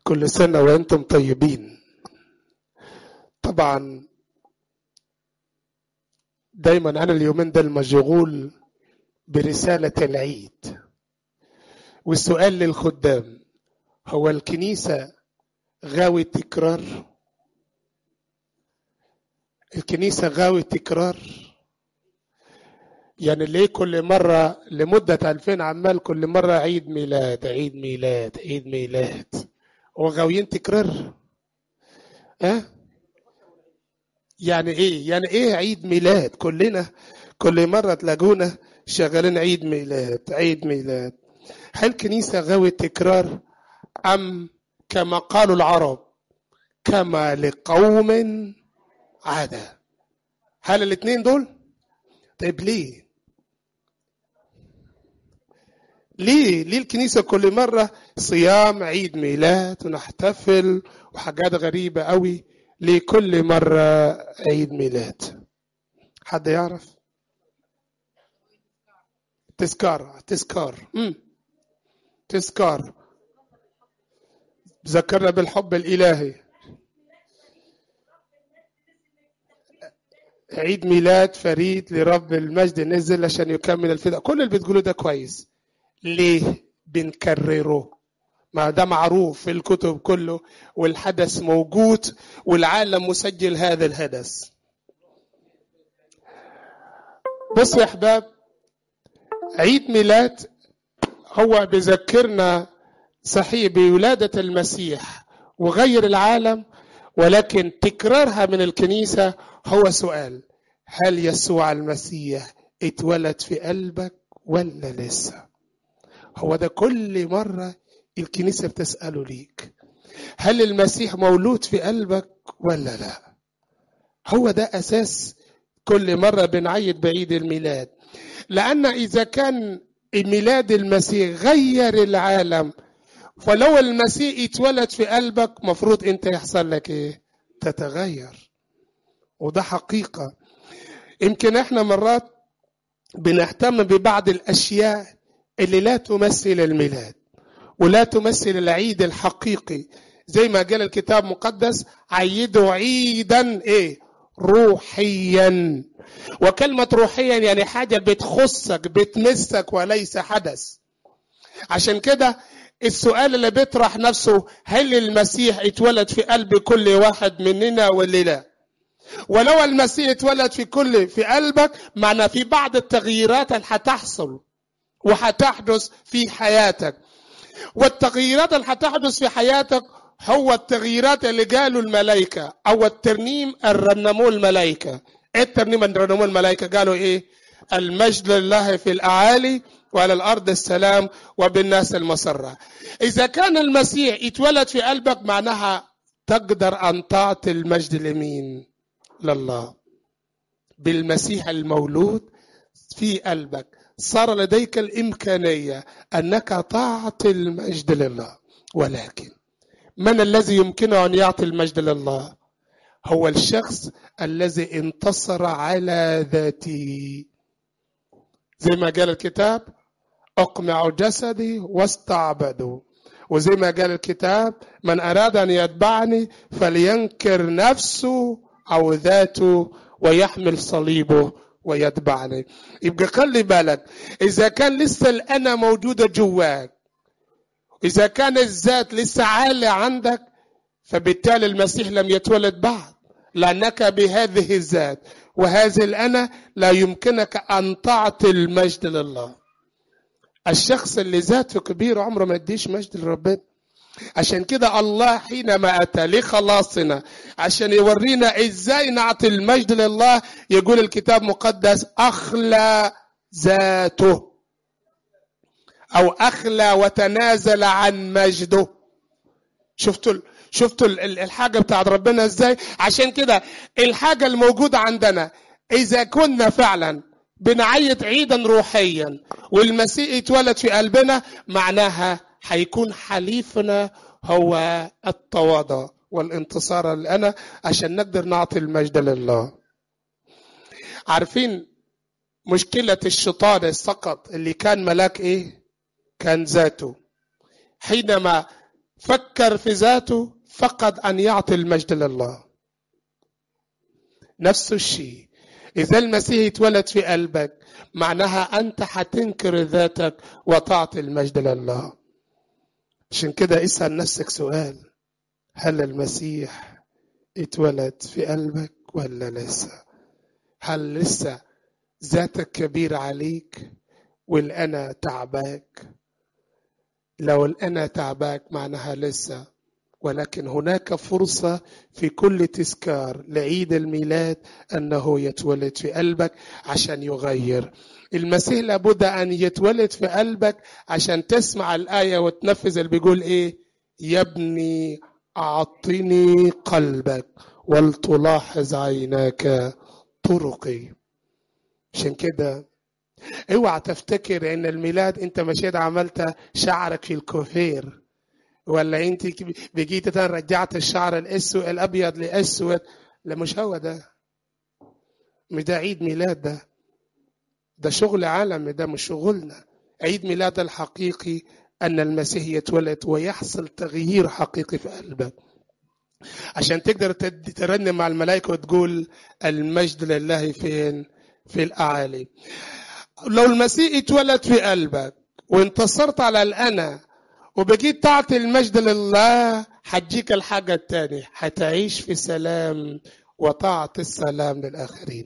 كل سنة وأنتم طيبين طبعا دايما أنا اليومين ده مشغول برسالة العيد والسؤال للخدام هو الكنيسة غاوي تكرار الكنيسة غاوي تكرار يعني ليه كل مرة لمدة ألفين عمال كل مرة عيد ميلاد عيد ميلاد عيد ميلاد هو غاويين تكرار أه؟ يعني ايه يعني ايه عيد ميلاد كلنا كل مرة تلاقونا شغالين عيد ميلاد عيد ميلاد هل الكنيسة غاوي تكرار أم كما قالوا العرب كما لقوم عادة هل الاثنين دول طيب ليه ليه ليه الكنيسة كل مرة صيام عيد ميلاد ونحتفل وحاجات غريبة قوي ليه كل مرة عيد ميلاد حد يعرف تذكار تذكار مم. تذكار ذكرنا بالحب الإلهي عيد ميلاد فريد لرب المجد نزل عشان يكمل الفداء كل اللي بتقوله ده كويس ليه بنكرره ما ده معروف في الكتب كله والحدث موجود والعالم مسجل هذا الحدث بصوا يا احباب عيد ميلاد هو بيذكرنا صحيح بولادة المسيح وغير العالم ولكن تكرارها من الكنيسة هو سؤال هل يسوع المسيح اتولد في قلبك ولا لسه هو ده كل مرة الكنيسة بتسأله ليك هل المسيح مولود في قلبك ولا لا هو ده أساس كل مرة بنعيد بعيد الميلاد لأن إذا كان ميلاد المسيح غير العالم فلو المسيح اتولد في قلبك مفروض انت يحصل لك ايه تتغير وده حقيقة يمكن احنا مرات بنهتم ببعض الاشياء اللي لا تمثل الميلاد ولا تمثل العيد الحقيقي زي ما قال الكتاب المقدس عيدوا عيدا ايه روحيا وكلمة روحيا يعني حاجة بتخصك بتمسك وليس حدث عشان كده السؤال اللي بيطرح نفسه هل المسيح اتولد في قلب كل واحد مننا ولا لا ولو المسيح اتولد في كل في قلبك معنى في بعض التغييرات اللي هتحصل وهتحدث في حياتك والتغييرات اللي هتحدث في حياتك هو التغييرات اللي قالوا الملائكة أو الترنيم الرنموه الملائكة إيه الترنيم اللي رنموه الملائكة قالوا إيه المجد لله في الأعالي وعلى الأرض السلام وبالناس المسرة إذا كان المسيح يتولد في قلبك معناها تقدر أن تعطي المجد لمين لله بالمسيح المولود في قلبك صار لديك الإمكانية أنك تعطي المجد لله ولكن من الذي يمكنه أن يعطي المجد لله هو الشخص الذي انتصر على ذاته زي ما قال الكتاب اقمعوا جسدي واستعبدوا وزي ما قال الكتاب من أراد أن يتبعني فلينكر نفسه أو ذاته ويحمل صليبه ويتبعني يبقى خلي بالك إذا كان لسه الأنا موجودة جواك إذا كان الذات لسه عالية عندك فبالتالي المسيح لم يتولد بعد لأنك بهذه الذات وهذه الأنا لا يمكنك أن تعطي المجد لله الشخص اللي ذاته كبير عمره ما يديش مجد لربنا عشان كده الله حينما أتى لخلاصنا عشان يورينا إزاي نعطي المجد لله يقول الكتاب المقدس أخلى ذاته أو أخلى وتنازل عن مجده شفتوا شفتوا الحاجة بتاعت ربنا إزاي عشان كده الحاجة الموجودة عندنا إذا كنا فعلا بنعيد عيدا روحيا والمسيح اتولد في قلبنا معناها هيكون حليفنا هو التواضع والانتصار لنا عشان نقدر نعطي المجد لله عارفين مشكلة الشيطان السقط اللي كان ملاك ايه كان ذاته حينما فكر في ذاته فقد أن يعطي المجد لله نفس الشيء إذا المسيح يتولد في قلبك معناها أنت حتنكر ذاتك وتعطي المجد لله عشان كده اسأل نفسك سؤال هل المسيح اتولد في قلبك ولا لسه هل لسه ذاتك كبير عليك والأنا تعباك لو الأنا تعباك معناها لسه ولكن هناك فرصة في كل تذكار لعيد الميلاد أنه يتولد في قلبك عشان يغير المسيح لابد أن يتولد في قلبك عشان تسمع الآية وتنفذ اللي بيقول إيه يا ابني أعطني قلبك ولتلاحظ عيناك طرقي عشان كده اوعى تفتكر ان الميلاد انت مشيت عملت شعرك في الكوفير ولا انت بقيت رجعت الشعر الاسود الابيض لاسود لا مش هو ده مش ده عيد ميلاد ده ده شغل عالمي ده مش شغلنا عيد ميلاد الحقيقي ان المسيح يتولد ويحصل تغيير حقيقي في قلبك عشان تقدر ترنم مع الملائكه وتقول المجد لله فين في الاعالي لو المسيح اتولد في قلبك وانتصرت على الانا وبقيت تعطي المجد لله حتجيك الحاجة الثانية حتعيش في سلام وتعطي السلام للآخرين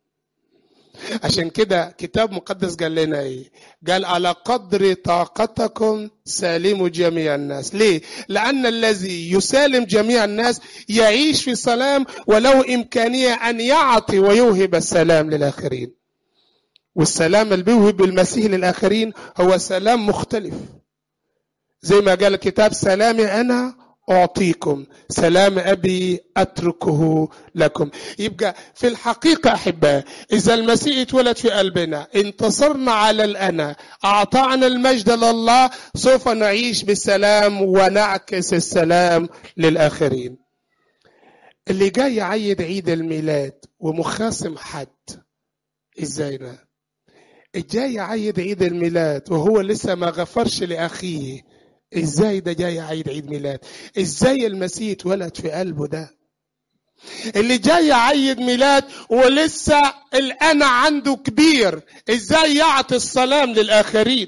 عشان كده كتاب مقدس قال لنا ايه قال على قدر طاقتكم سالموا جميع الناس ليه لأن الذي يسالم جميع الناس يعيش في سلام ولو إمكانية أن يعطي ويوهب السلام للآخرين والسلام اللي بيوهب المسيح للآخرين هو سلام مختلف زي ما قال الكتاب سلامي أنا أعطيكم سلام أبي أتركه لكم يبقى في الحقيقة أحباء إذا المسيح اتولد في قلبنا انتصرنا على الأنا أعطانا المجد لله سوف نعيش بالسلام ونعكس السلام للآخرين اللي جاي يعيد عيد الميلاد ومخاصم حد ازاي ده جاي يعيد عيد الميلاد وهو لسه ما غفرش لأخيه ازاي ده جاي عيد عيد ميلاد ازاي المسيح اتولد في قلبه ده اللي جاي يعيد ميلاد ولسه الانا عنده كبير ازاي يعطي السلام للاخرين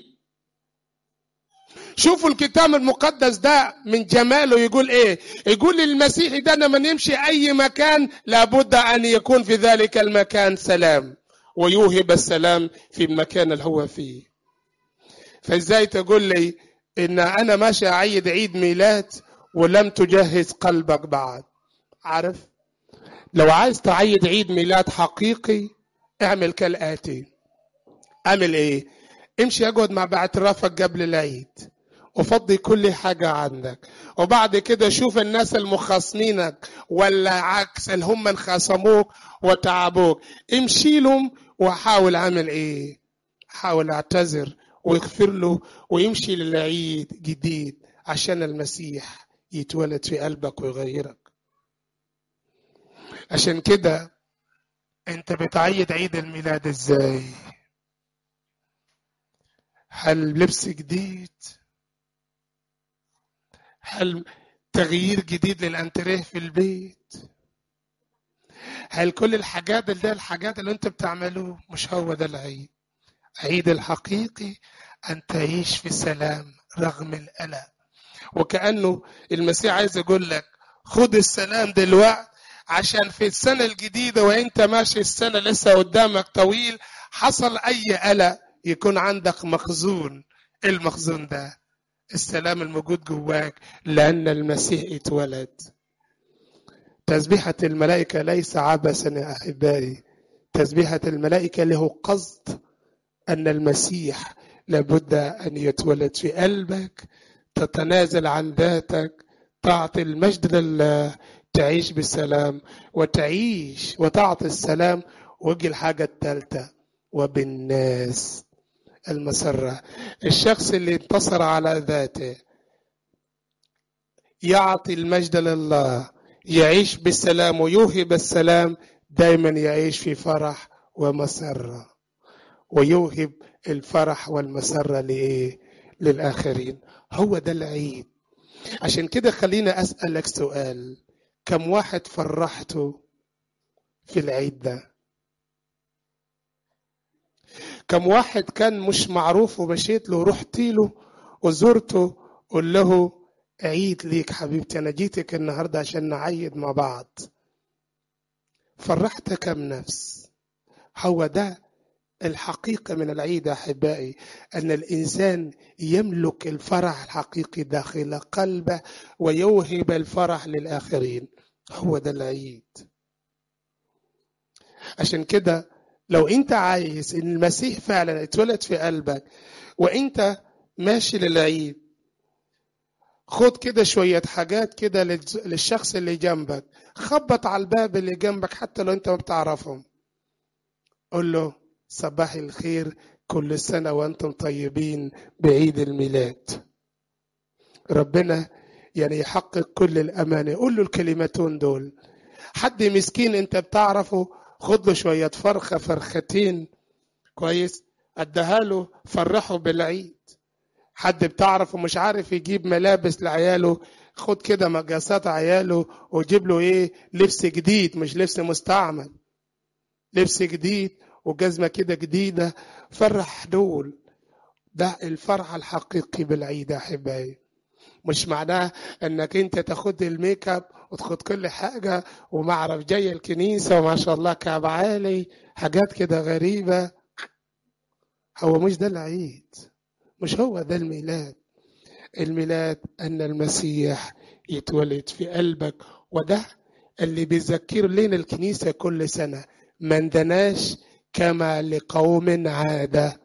شوفوا الكتاب المقدس ده من جماله يقول ايه يقول المسيح ده لما يمشي اي مكان لابد ان يكون في ذلك المكان سلام ويوهب السلام في المكان اللي هو فيه فازاي تقول لي ان انا ماشي اعيد عيد ميلاد ولم تجهز قلبك بعد عارف لو عايز تعيد عيد ميلاد حقيقي اعمل كالاتي اعمل ايه امشي اقعد مع باعترافك قبل العيد وفضي كل حاجة عندك وبعد كده شوف الناس المخاصمينك ولا عكس اللي هم انخصموك وتعبوك امشي لهم وحاول اعمل ايه حاول اعتذر ويغفر له ويمشي للعيد جديد عشان المسيح يتولد في قلبك ويغيرك عشان كده انت بتعيد عيد الميلاد ازاي هل لبس جديد هل تغيير جديد للانتريه في البيت هل كل الحاجات اللي ده الحاجات اللي انت بتعملوه مش هو ده العيد عيد الحقيقي أن تعيش في سلام رغم الألم وكأنه المسيح عايز يقول لك خد السلام دلوقتي عشان في السنة الجديدة وانت ماشي السنة لسه قدامك طويل حصل أي قلق يكون عندك مخزون المخزون ده السلام الموجود جواك لأن المسيح اتولد تسبيحة الملائكة ليس عبثا يا أحبائي تسبيحة الملائكة له قصد أن المسيح لابد أن يتولد في قلبك تتنازل عن ذاتك تعطي المجد لله تعيش بالسلام وتعيش وتعطي السلام ويجي الحاجة الثالثة وبالناس المسرة الشخص اللي انتصر على ذاته يعطي المجد لله يعيش بالسلام ويوهب السلام دايما يعيش في فرح ومسره ويوهب الفرح والمسرة لإيه؟ للآخرين هو ده العيد عشان كده خلينا أسألك سؤال كم واحد فرحته في العيد ده كم واحد كان مش معروف ومشيت له ورحت له وزرته قول له عيد ليك حبيبتي انا جيتك النهارده عشان نعيد مع بعض فرحت كم نفس هو ده الحقيقة من العيد أحبائي أن الإنسان يملك الفرح الحقيقي داخل قلبه ويوهب الفرح للآخرين هو ده العيد عشان كده لو أنت عايز أن المسيح فعلا اتولد في قلبك وأنت ماشي للعيد خد كده شوية حاجات كده للشخص اللي جنبك خبط على الباب اللي جنبك حتى لو أنت ما بتعرفهم قول له صباح الخير كل سنة وأنتم طيبين بعيد الميلاد ربنا يعني يحقق كل الأمانة قول له الكلمتين دول حد مسكين أنت بتعرفه خد له شوية فرخة فرختين كويس ادها له فرحه بالعيد حد بتعرفه مش عارف يجيب ملابس لعياله خد كده مقاسات عياله وجيب له ايه لبس جديد مش لبس مستعمل لبس جديد وجزمة كده جديدة فرح دول ده الفرح الحقيقي بالعيد يا أحبائي مش معناه انك انت تاخد الميك اب وتاخد كل حاجه وما اعرف جاي الكنيسه وما شاء الله كعب عالي حاجات كده غريبه هو مش ده العيد مش هو ده الميلاد الميلاد ان المسيح يتولد في قلبك وده اللي بيذكر لنا الكنيسه كل سنه ما اندناش كما لقوم عاده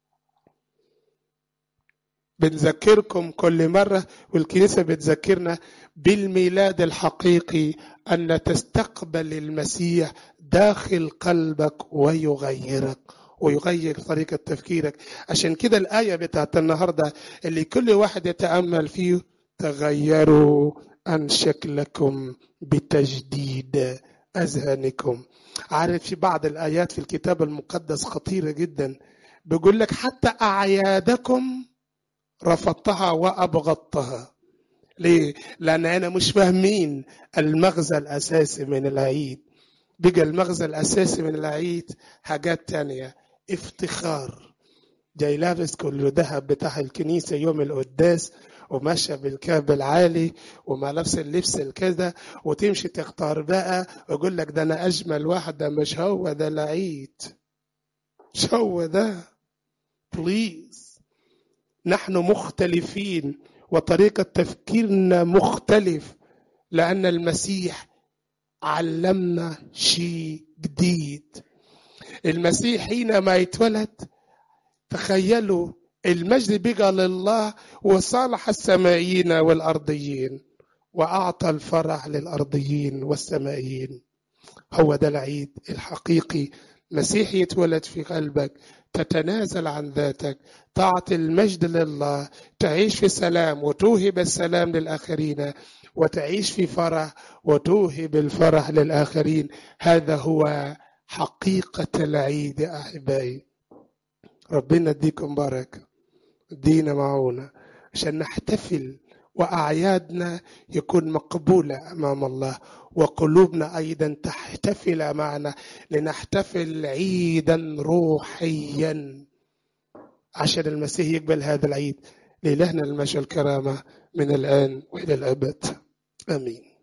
بنذكركم كل مرة والكنيسة بتذكرنا بالميلاد الحقيقي أن تستقبل المسيح داخل قلبك ويغيرك ويغير طريقة تفكيرك عشان كده الآية بتاعت النهاردة اللي كل واحد يتأمل فيه تغيروا عن شكلكم بتجديد أذهانكم عارف في بعض الآيات في الكتاب المقدس خطيرة جدا بيقول لك حتى أعيادكم رفضتها وأبغضتها ليه؟ لأن أنا مش فاهمين المغزى الأساسي من العيد بقى المغزى الأساسي من العيد حاجات تانية افتخار جاي لابس كل ذهب بتاع الكنيسة يوم القداس وماشية بالكاب العالي وما لابس اللبس الكذا وتمشي تختار بقى ويقول لك ده أنا أجمل واحدة مش هو ده العيد مش هو ده بليز نحن مختلفين وطريقة تفكيرنا مختلف لأن المسيح علمنا شيء جديد المسيح حينما يتولد تخيلوا المجد بقى لله وصالح السمائيين والأرضيين وأعطى الفرح للأرضيين والسمائيين هو ده العيد الحقيقي مسيح يتولد في قلبك تتنازل عن ذاتك تعطي المجد لله تعيش في سلام وتوهب السلام للآخرين وتعيش في فرح وتوهب الفرح للآخرين هذا هو حقيقة العيد يا أحبائي ربنا يديكم بركة دينا معونا عشان نحتفل وأعيادنا يكون مقبولة أمام الله وقلوبنا أيضا تحتفل معنا لنحتفل عيدا روحيا عشان المسيح يقبل هذا العيد لإلهنا المجد الكرامة من الآن وإلى الأبد آمين